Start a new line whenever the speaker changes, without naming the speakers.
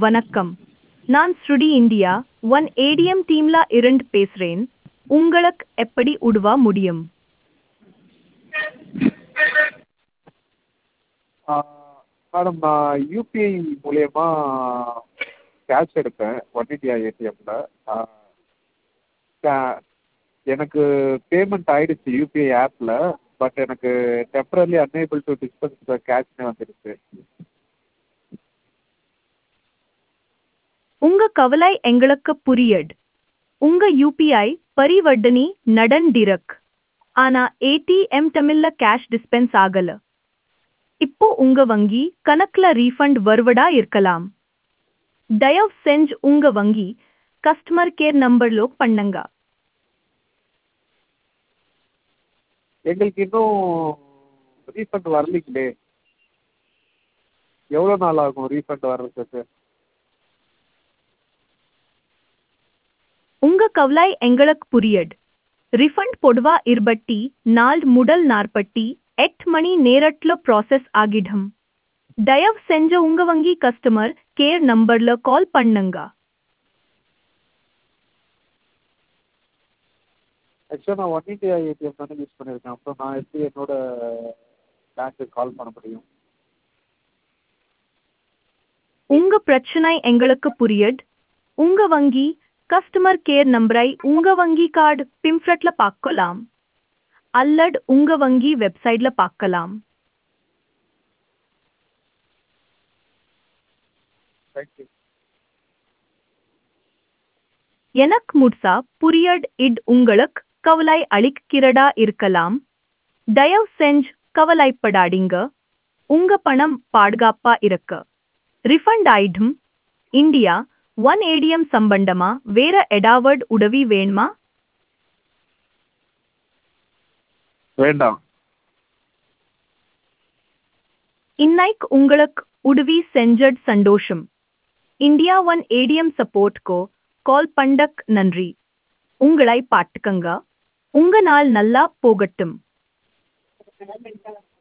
வணக்கம் நான் ஸ்ருடி இந்தியா ஒன் ஏடிஎம் டீம்ல இருந்து பேசுறேன் உங்களுக்கு எப்படி உதவ முடியும்
மேடம் நான் யூபிஐ மூலியமா கேஷ் எடுப்பேன் ஒன் இண்டியா ஏடிஎம்மில் எனக்கு பேமெண்ட் ஆயிடுச்சு யூபிஐ ஆப்பில் பட் எனக்கு டெம்பரரி அன்ஏபிள் டு டிஸ்பென்ஸ் கேஷ்னு வந்துடுச்சு
உங்க கவலை எங்களுக்கு புரியுது உங்க யூபிஐ பரிவர்த்தனை நடந்திருக்கு ஆனா ஏடிஎம் தமிழ்ல கேஷ் டிஸ்பென்ஸ் ஆகல இப்போ உங்க வங்கி கணக்குல ரீஃபண்ட் வருவதா இருக்கலாம் தயவு செஞ்சு உங்க வங்கி கஸ்டமர் கேர் நம்பர்ல பண்ணுங்க
எங்களுக்கு இன்னும் ரீஃபண்ட் வரலைங்களே எவ்வளோ நாள் ஆகும் ரீஃபண்ட் வர்றதுக்கு
உங்க கவலை எங்களுக்கு புரியுது ரிஃபண்ட் பொதுவா இருபட்டி நாள் முதல் நாற்பட்டி எட்டு மணி நேரத்துல ப்ராசஸ் ஆகிடும் தயவு செஞ்சு உங்க வங்கி கஸ்டமர் கேர் நம்பர்ல கால் பண்ணுங்க
ஆக்சுவலாக நான் ஒன் இண்டியா ஏடிஎம் தானே யூஸ் பண்ணியிருக்கேன் அப்புறம் நான் எப்படி என்னோட பேங்க்குக்கு கால் பண்ண முடியும்
உங்க பிரச்சனை எங்களுக்கு புரியுது உங்க வங்கி கஸ்டமர் கேர் நம்பரை உங்க வங்கி கார்டு பிம்ஃப்ரெட்ல பார்க்கலாம் அல்லது உங்க வங்கி வெப்சைட்ல பார்க்கலாம்
தேங்க்யூ
எனக்கு முட்சா புரியட் இட் உங்களுக்கு கவலை அளிக்கிறதா இருக்கலாம் தயவு செஞ்சு கவலைப்படாதீங்க உங்க பணம் பாதுகாப்பா இருக்கு ரிஃபண்ட் ஆயிடும் இந்தியா ஒன் ஏடிஎம் சம்பந்தமா வேற எடாவட் உதவி வேணுமா
வேண்டாம்
இன்னைக்கு உங்களுக்கு உதவி செஞ்சட் சந்தோஷம் இந்தியா ஒன் ஏடிஎம் சப்போர்ட்கோ கால் பண்டக் நன்றி உங்களை பாட்டுக்கங்க உங்க நாள் நல்லா போகட்டும்